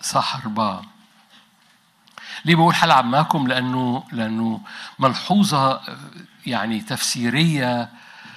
صح أربعة ليه بقول هلعب معاكم لأنه لأنه ملحوظة يعني تفسيرية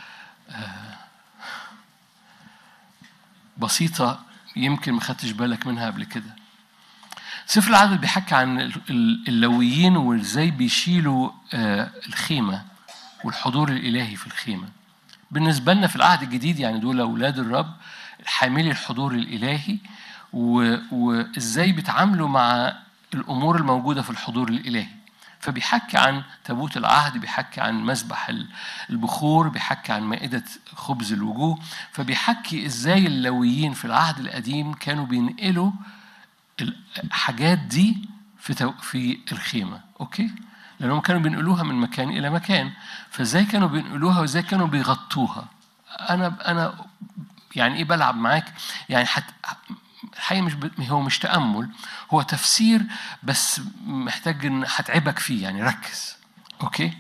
بسيطة يمكن ما خدتش بالك منها قبل كده سفر العدد بيحكي عن اللويين وازاي بيشيلوا الخيمة والحضور الإلهي في الخيمة بالنسبة لنا في العهد الجديد يعني دول أولاد الرب حاملي الحضور الإلهي وإزاي بيتعاملوا مع الأمور الموجودة في الحضور الإلهي فبيحكي عن تابوت العهد بيحكي عن مسبح البخور بيحكي عن مائدة خبز الوجوه فبيحكي ازاي اللويين في العهد القديم كانوا بينقلوا الحاجات دي في في الخيمة اوكي لأنهم كانوا بينقلوها من مكان إلى مكان فازاي كانوا بينقلوها وازاي كانوا بيغطوها أنا أنا يعني إيه بلعب معاك يعني حت الحقيقة مش ب... هو مش تأمل هو تفسير بس محتاج إن هتعبك فيه يعني ركز أوكي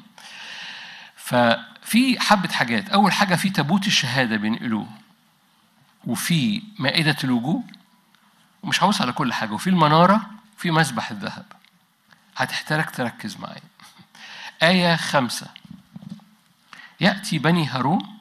ففي حبة حاجات أول حاجة في تابوت الشهادة بينقلوه وفي مائدة الوجوه ومش هوصل على كل حاجة وفي المنارة في مسبح الذهب هتحتاج تركز معايا آية خمسة يأتي بني هارون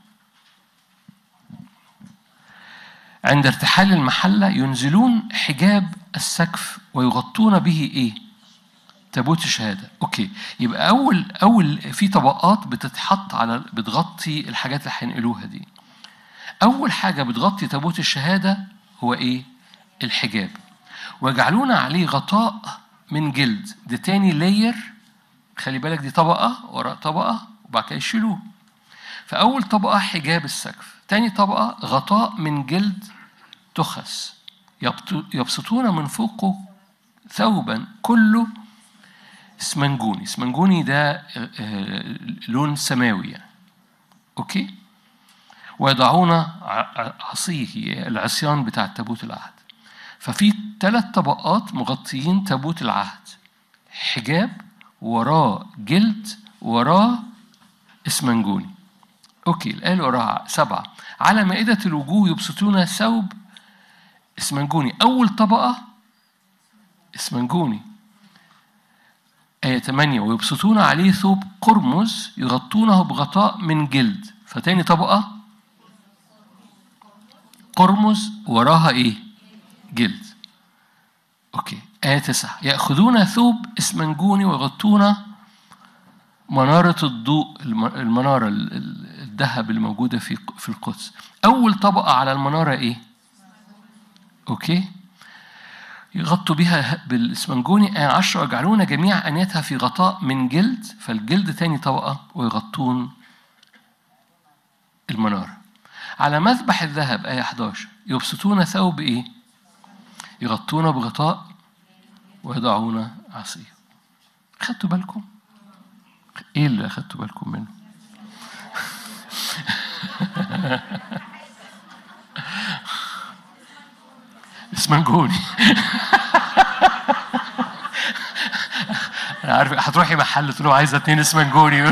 عند ارتحال المحلة ينزلون حجاب السقف ويغطون به إيه؟ تابوت الشهادة. أوكي، يبقى أول أول في طبقات بتتحط على بتغطي الحاجات اللي هينقلوها دي. أول حاجة بتغطي تابوت الشهادة هو إيه؟ الحجاب. ويجعلون عليه غطاء من جلد، ده تاني لاير خلي بالك دي طبقة وراء طبقة وبعد كده يشيلوه. فأول طبقة حجاب السقف. تاني طبقة غطاء من جلد تخس يبسطون من فوقه ثوبا كله اسمنجوني اسمنجوني ده لون سماوي يعني. اوكي ويضعون عصيه العصيان بتاع تابوت العهد ففي ثلاث طبقات مغطيين تابوت العهد حجاب وراه جلد وراه اسمنجوني اوكي الآية اللي وراها سبعة على مائدة الوجوه يبسطون ثوب اسمنجوني أول طبقة اسمنجوني آية 8 ويبسطون عليه ثوب قرمز يغطونه بغطاء من جلد فتاني طبقة قرمز وراها إيه؟ جلد أوكي آية 9 يأخذون ثوب اسمنجوني ويغطون منارة الضوء المنارة الذهب اللي موجودة في في القدس أول طبقة على المنارة إيه؟ أوكي يغطوا بها بالإسمنجوني آية عشرة ويجعلون جميع أنيتها في غطاء من جلد فالجلد تاني طبقة ويغطون المنارة على مذبح الذهب آية 11 يبسطون ثوب إيه؟ يغطون بغطاء ويضعون عصيه خدتوا بالكم؟ ايه اللي اخدتوا بالكم منه اسمنجوني انا عارف هتروحي محل تقول له عايزه اتنين اسمنجوني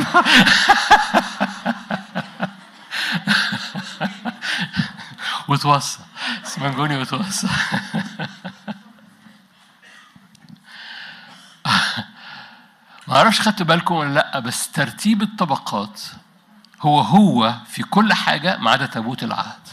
وتوصى اسمنجوني وتوصى ما اعرفش خدتوا بالكم ولا لا بس ترتيب الطبقات هو هو في كل حاجة ما عدا تابوت العهد.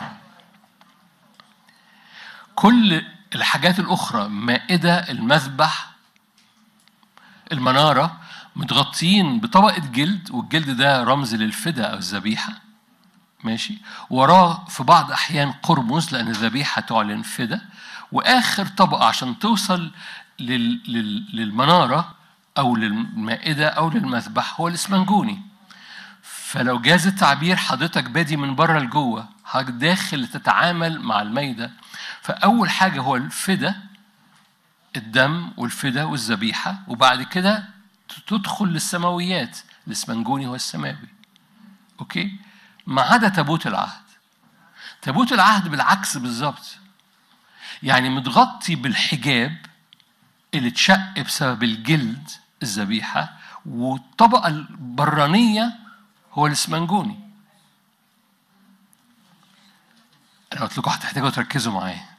كل الحاجات الأخرى مائدة المذبح المنارة متغطيين بطبقة جلد والجلد ده رمز للفدا أو الذبيحة ماشي وراه في بعض أحيان قرمز لأن الذبيحة تعلن فدا وآخر طبقة عشان توصل لل... لل... للمنارة أو للمائدة أو للمذبح هو الإسمنجوني فلو جاز التعبير حضرتك بادي من بره لجوه حضرتك داخل تتعامل مع الميدة فأول حاجة هو الفدا الدم والفدا والذبيحة وبعد كده تدخل للسماويات الإسمنجوني هو السماوي أوكي ما عدا تابوت العهد تابوت العهد بالعكس بالظبط يعني متغطي بالحجاب اللي اتشق بسبب الجلد الذبيحة والطبقة البرانية هو الاسمنجوني أنا قلت لكم هتحتاجوا تركزوا معايا